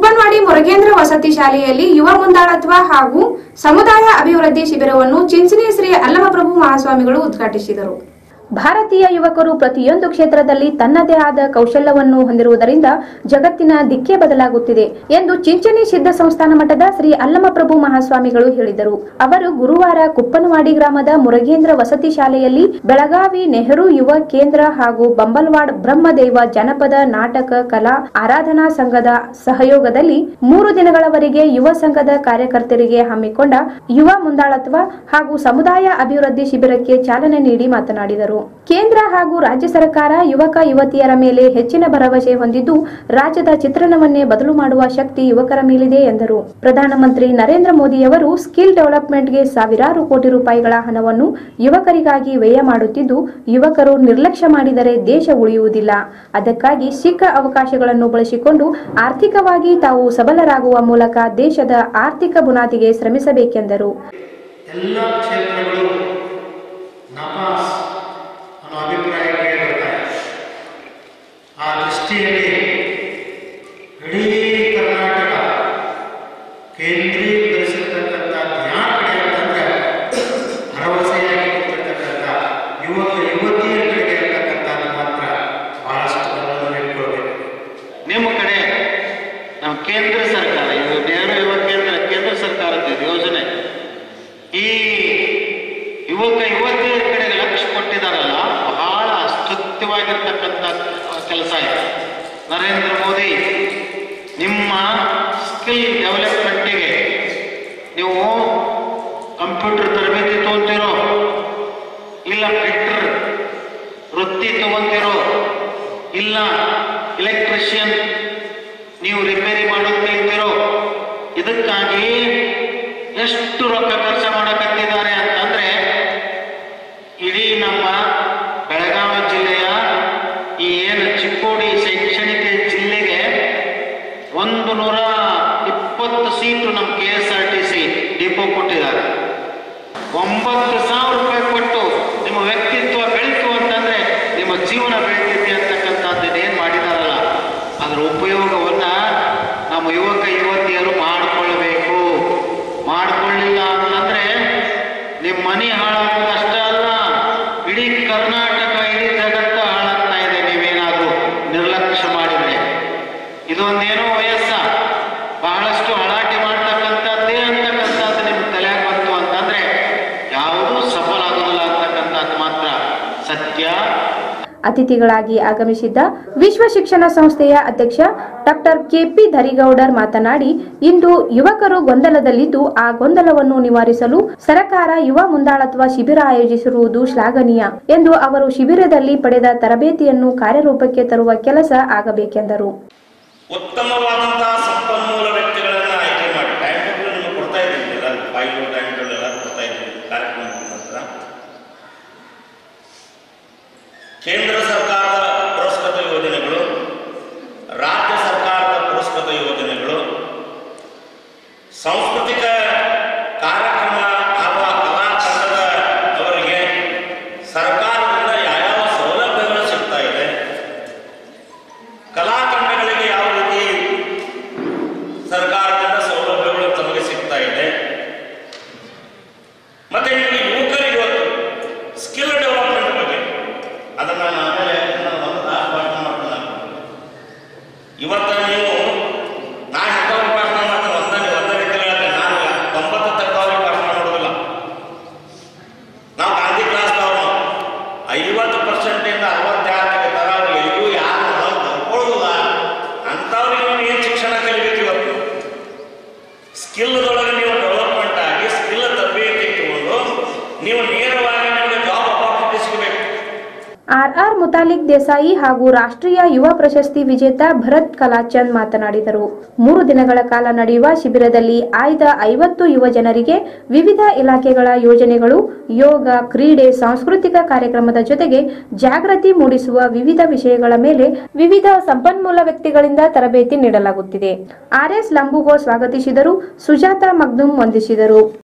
ಕುಪ್ಪನವಾಡಿ ಮುರುಗೇಂದ್ರ ವಸತಿ ಶಾಲೆಯಲ್ಲಿ ಯುವ ಮುಂದಾಳತ್ವ ಹಾಗೂ ಸಮುದಾಯ ಅಭಿವೃದ್ಧಿ ಶಿಬಿರವನ್ನು ಚಿಂಚಣಿ ಶ್ರೀ ಅಲ್ಲಮಪ್ರಭು ಮಹಾಸ್ವಾಮಿಗಳು ಉದ್ಘಾಟಿಸಿದರು ಭಾರತೀಯ ಯುವಕರು ಪ್ರತಿಯೊಂದು ಕ್ಷೇತ್ರದಲ್ಲಿ ತನ್ನದೇ ಆದ ಕೌಶಲ್ಯವನ್ನು ಹೊಂದಿರುವುದರಿಂದ ಜಗತ್ತಿನ ದಿಕ್ಕೇ ಬದಲಾಗುತ್ತಿದೆ ಎಂದು ಚಿಂಚಣಿ ಸಿದ್ಧ ಸಂಸ್ಥಾನ ಮಠದ ಶ್ರೀ ಅಲ್ಲಮಪ್ರಭು ಮಹಾಸ್ವಾಮಿಗಳು ಹೇಳಿದರು ಅವರು ಗುರುವಾರ ಕುಪ್ಪನವಾಡಿ ಗ್ರಾಮದ ಮುರುಗೇಂದ್ರ ವಸತಿ ಶಾಲೆಯಲ್ಲಿ ಬೆಳಗಾವಿ ನೆಹರು ಯುವ ಕೇಂದ್ರ ಹಾಗೂ ಬಂಬಲ್ವಾಡ್ ಬ್ರಹ್ಮದೇವ ಜನಪದ ನಾಟಕ ಕಲಾ ಆರಾಧನಾ ಸಂಘದ ಸಹಯೋಗದಲ್ಲಿ ಮೂರು ದಿನಗಳವರೆಗೆ ಯುವ ಸಂಘದ ಕಾರ್ಯಕರ್ತರಿಗೆ ಹಮ್ಮಿಕೊಂಡ ಯುವ ಮುಂದಾಳತ್ವ ಹಾಗೂ ಸಮುದಾಯ ಅಭಿವೃದ್ಧಿ ಶಿಬಿರಕ್ಕೆ ಚಾಲನೆ ನೀಡಿ ಮಾತನಾಡಿದರು ಕೇಂದ್ರ ಹಾಗೂ ರಾಜ್ಯ ಸರ್ಕಾರ ಯುವಕ ಯುವತಿಯರ ಮೇಲೆ ಹೆಚ್ಚಿನ ಭರವಸೆ ಹೊಂದಿದ್ದು ರಾಜ್ಯದ ಚಿತ್ರಣವನ್ನೇ ಬದಲು ಮಾಡುವ ಶಕ್ತಿ ಯುವಕರ ಮೇಲಿದೆ ಎಂದರು ಪ್ರಧಾನಮಂತ್ರಿ ನರೇಂದ್ರ ಮೋದಿಯವರು ಸ್ಕಿಲ್ ಡೆವಲಪ್ಮೆಂಟ್ಗೆ ಸಾವಿರಾರು ಕೋಟಿ ರೂಪಾಯಿಗಳ ಹಣವನ್ನು ಯುವಕರಿಗಾಗಿ ವ್ಯಯ ಮಾಡುತ್ತಿದ್ದು ಯುವಕರು ನಿರ್ಲಕ್ಷ್ಯ ಮಾಡಿದರೆ ದೇಶ ಉಳಿಯುವುದಿಲ್ಲ ಅದಕ್ಕಾಗಿ ಸಿಕ್ಕ ಅವಕಾಶಗಳನ್ನು ಬಳಸಿಕೊಂಡು ಆರ್ಥಿಕವಾಗಿ ತಾವು ಸಬಲರಾಗುವ ಮೂಲಕ ದೇಶದ ಆರ್ಥಿಕ ಬುನಾದಿಗೆ ಶ್ರಮಿಸಬೇಕೆಂದರು ಎಲ್ಲ ಕ್ಷೇತ್ರಗಳು ನಪಾಸ್ ಅನ್ನೋ ಅಭಿಪ್ರಾಯ ಕೇಳಿಬರ್ತಾರೆ ಆ ದೃಷ್ಟಿಯಲ್ಲಿ ಇಡೀ ಕರ್ನಾಟಕ ಕೇಂದ್ರೀಕರಿಸಿರ್ತಕ್ಕಂಥ ಯಾವ ಕಡೆ ಅಂತಂದ್ರೆ ಭರವಸೆಯಾಗಿ ಕೊಟ್ಟಿರ್ತಕ್ಕಂಥ ಯುವಕ ಯುವತಿಯರ ಕಡೆಗೆ ಇರ್ತಕ್ಕಂಥದ್ದು ಮಾತ್ರ ಬಹಳಷ್ಟು ಗಮನದಲ್ಲಿ ಇಟ್ಕೊಳ್ಬೇಕು ನಿಮ್ಮ ಕಡೆ ನಮ್ಮ ಕೇಂದ್ರ ಸರ್ಕಾರ ಇದು ನೆಹರು ಯುವ ಕೇಂದ್ರ ಕೇಂದ್ರ ಸರ್ಕಾರದ ಇದು ಯೋಜನೆ ಈ ಯುವಕ ಯುವತಿಯರ ಕಡೆಗೆ ಲಕ್ಷ್ಯ ಕೊಟ್ಟಿದಾರಲ್ಲ ಬಹಳ ಸ್ತುತ್ಯವಾಗಿರ್ತಕ್ಕಂಥ ಕೆಲಸ ಇದೆ ನರೇಂದ್ರ ಮೋದಿ ನಿಮ್ಮ ಸ್ಕಿಲ್ ಡೆವಲಪ್ಮೆಂಟಿಗೆ ನೀವು ಕಂಪ್ಯೂಟರ್ ತರಬೇತಿ ತಗೊಂತೀರೋ ಇಲ್ಲ ಫಿಟ್ರ್ ವೃತ್ತಿ ತಗೊಂತಿರೋ ಇಲ್ಲ ಇಲೆಕ್ಟ್ರಿಷಿಯನ್ ನೀವು ರಿಪೇರಿ ಮಾಡೋದು ಕಲಿತಿರೋ ಇದಕ್ಕಾಗಿ ಎಷ್ಟು ರೊಕ್ಕ ಖರ್ಚು ಮಾಡಕತ್ತಿದ್ದಾರೆ ಅಂತಂದ್ರೆ ಇಡೀ ನಮ್ಮ ಬೆಳಗಾವಿ ಜಿಲ್ಲೆಯ ಈ ಏನು ಚಿಕ್ಕೋಡಿ ಶೈಕ್ಷಣಿಕ ಜಿಲ್ಲೆಗೆ ಒಂದು ನೂರ ಇಪ್ಪತ್ತು ಸೀಟು ನಮ್ಮ K S R T C depot ಕೊಟ್ಟಿದ್ದಾರೆ ಒಂಬತ್ತು ಸಾವಿರ ರೂಪಾಯಿ ಕೊಟ್ಟು ನಿಮ್ಮ ವ್ಯಕ್ತಿತ್ವ ಬೆಳೀತು ಅಂತಂದ್ರೆ ನಿಮ್ಮ ಜೀವನ ಬೆಳೀತೈತಿ ಅಂತಕ್ಕಂಥದ್ದು ಏನು ಮಾಡಿದಾರಲ್ಲ ಅದರ ಉಪಯೋಗವನ್ನ ನಮ್ಮ ಯುವಕ ಯುವತಿಯರು ಮಾಡಿಕೊಳ್ಳಬೇಕು ಮಾಡಿಕೊಳ್ಳಿಲ್ಲ ಅಂತಂದ್ರೆ ನಿಮ್ಮ ಮನೆ ಹಾಳಾಗೋದು ಅಷ್ಟೇ ಅಲ್ಲ ಇಡೀ ಕರ್ನಾಟಕ ಇಡೀ ಜಗತ್ತು ಹಾಳಾಗ್ತಾ ಇದೆ ನೀವೇನಾದ್ರೂ ನಿರ್ಲಕ್ಷ್ಯ ಮಾಡಿದ್ರೆ ಇದೊಂದೇನೋ ವಯಸ್ಸ ಬಹಳಷ್ಟು ಹಳಾಟಿ ಮಾಡ್ತಕ್ಕಂಥದ್ದೇ ಅಂತಕ್ಕಂಥದ್ದು ನಿಮ್ಮ ತಲೆಯಾಗ ಬಂತು ಅಂತಂದ್ರೆ ಯಾವುದೂ ಸಫಲ ಆಗೋದಿಲ್ಲ ಅಂತಕ್ಕಂಥದ್ದು ಮಾತ್ರ ಸತ್ಯ ಅತಿಥಿಗಳಾಗಿ ಆಗಮಿಸಿದ್ದ ವಿಶ್ವ ಶಿಕ್ಷಣ ಸಂಸ್ಥೆಯ ಅಧ್ಯಕ್ಷ ಡಾಕ್ಟರ್ ಕೆಪಿ ಧರಿಗೌಡರ್ ಮಾತನಾಡಿ ಇಂದು ಯುವಕರು ಗೊಂದಲದಲ್ಲಿದ್ದು ಆ ಗೊಂದಲವನ್ನು ನಿವಾರಿಸಲು ಸರ್ಕಾರ ಯುವ ಮುಂದಾಳತ್ವ ಶಿಬಿರ ಆಯೋಜಿಸಿರುವುದು ಶ್ಲಾಘನೀಯ ಎಂದು ಅವರು ಶಿಬಿರದಲ್ಲಿ ಪಡೆದ ತರಬೇತಿಯನ್ನು ಕಾರ್ಯರೂಪಕ್ಕೆ ತರುವ ಕೆಲಸ ಆಗಬೇಕೆಂದರು ಉತ್ತಮವಾದಂತಹ ಸಂಪನ್ಮೂಲ ವ್ಯಕ್ತಿಗಳನ್ನ ಆಯ್ಕೆ ಮಾಡಿ ಟೈಮ್ ಟೇಬಲ್ ನಿಮಗೆ ಕೊಡ್ತಾ ಇದ್ದೀನಿ ಎಲ್ಲರೂ ಫೈಲ್ ಟೈಮ್ ಟೇಬಲ್ ಎಲ್ಲ ಕೊಡ್ತಾ ಇದ್ದೀನಿ ಕಾರ್ಯಕ್ರಮ ನಂತರ ಕೇಂದ್ರ ಸರ್ಕಾರದ ಪುರಸ್ಕೃತ ಯೋಜನೆಗಳು ರಾಜ್ಯ ಸರ್ಕಾರದ ಪುರಸ್ಕೃತ ಯೋಜನೆಗಳು ಸಾಂಸ್ಕೃತಿಕ ಕಾರ್ಯಕ್ರಮ ಅಥವಾ ಕಲಾ ತಂಡದ ಅವರಿಗೆ ಸರ್ಕಾರದಿಂದ ಯಾವ್ಯಾವ ಸೌಲಭ್ಯಗಳು ಸಿಗ್ತಾ ಇದೆ ಕಲಾ ತಂಡಗಳಿಗೆ ಯಾವ ರೀತಿ ಸರ್ಕಾರದಿಂದ ಸೌಲಭ್ಯಗಳು ತಮಗೆ ಸಿಗ್ತಾ ಇದೆ ಮತ್ತೆ ನಿಮಗೆ ಯುವಕರಿಗೆ ಇವತ್ತು ಸ್ಕಿಲ್ ಡೆವಲಪ್ಮೆಂಟ್ ಬಗ್ಗೆ ಅದನ್ನ ನಾನು ಆಮೇಲೆ ನಾನು ಒಂದು ತಾಸು ಭಾಷಣ ಮಾಡ್ತೀನಿ ಇವತ್ತ ನೀವು ನಾ ಎಂಥವ್ರಿಗೆ ಭಾಷಣ ಮಾಡ್ತೀನಿ ಒಂದೇ ಒಂದೇ ರೀತಿ ಹೇಳ್ತೇನೆ ನಾನು ತೊಂಬತ್ತು ತಕ್ಕವ್ರಿಗೆ ಭಾಷಣ ಮಾಡೋದಿಲ್ಲ ನಾವು ಗಾಂಧಿ ಕ್ಲಾಸ್ದವ್ರು ಐವತ್ತು ಪರ್ಸೆಂಟಿಂದ ಅರವತ್ತಾರು ತೆಗಿತಾರ ಅವ್ರು ಎಲ್ಲಿಯೂ ಯಾರು ಬರ್ಕೊಳ್ಳೋದಿಲ್ಲ ಅಂಥವ್ರಿಗೆ ನೀವು ಏನು ಶಿಕ್ಷಣ ಕಲಿಬೇಕು ಇವತ್ತು ಸ್ಕಿಲ್ದೊಳಗೆ ನೀವು ಡೆವಲಪ್ಮೆಂಟ್ ಆಗಿ ಸ್ಕಿಲ್ ತರಬೇತಿ ತಗೊಂಡು ನೀವು ನೇರವಾಗಿ ನಿಮಗೆ ಜಾಬ್ ಅಪಾರ್ಚುನಿಟಿ ಸಿಗಬೇಕು ಆರ್ಆರ್ ಮುತಾಲಿಕ್ ದೇಸಾಯಿ ಹಾಗೂ ರಾಷ್ಟ್ರೀಯ ಯುವ ಪ್ರಶಸ್ತಿ ವಿಜೇತ ಭರತ್ ಕಲಾಚಂದ್ ಮಾತನಾಡಿದರು ಮೂರು ದಿನಗಳ ಕಾಲ ನಡೆಯುವ ಶಿಬಿರದಲ್ಲಿ ಆಯ್ದ ಐವತ್ತು ಯುವ ಜನರಿಗೆ ವಿವಿಧ ಇಲಾಖೆಗಳ ಯೋಜನೆಗಳು ಯೋಗ ಕ್ರೀಡೆ ಸಾಂಸ್ಕೃತಿಕ ಕಾರ್ಯಕ್ರಮದ ಜೊತೆಗೆ ಜಾಗೃತಿ ಮೂಡಿಸುವ ವಿವಿಧ ವಿಷಯಗಳ ಮೇಲೆ ವಿವಿಧ ಸಂಪನ್ಮೂಲ ವ್ಯಕ್ತಿಗಳಿಂದ ತರಬೇತಿ ನೀಡಲಾಗುತ್ತಿದೆ ಆರ್ಎಸ್ ಲಂಬುಗೋ ಸ್ವಾಗತಿಸಿದರು ಸುಜಾತ ಮಗ್ದುಂ ವಂದಿಸಿದರು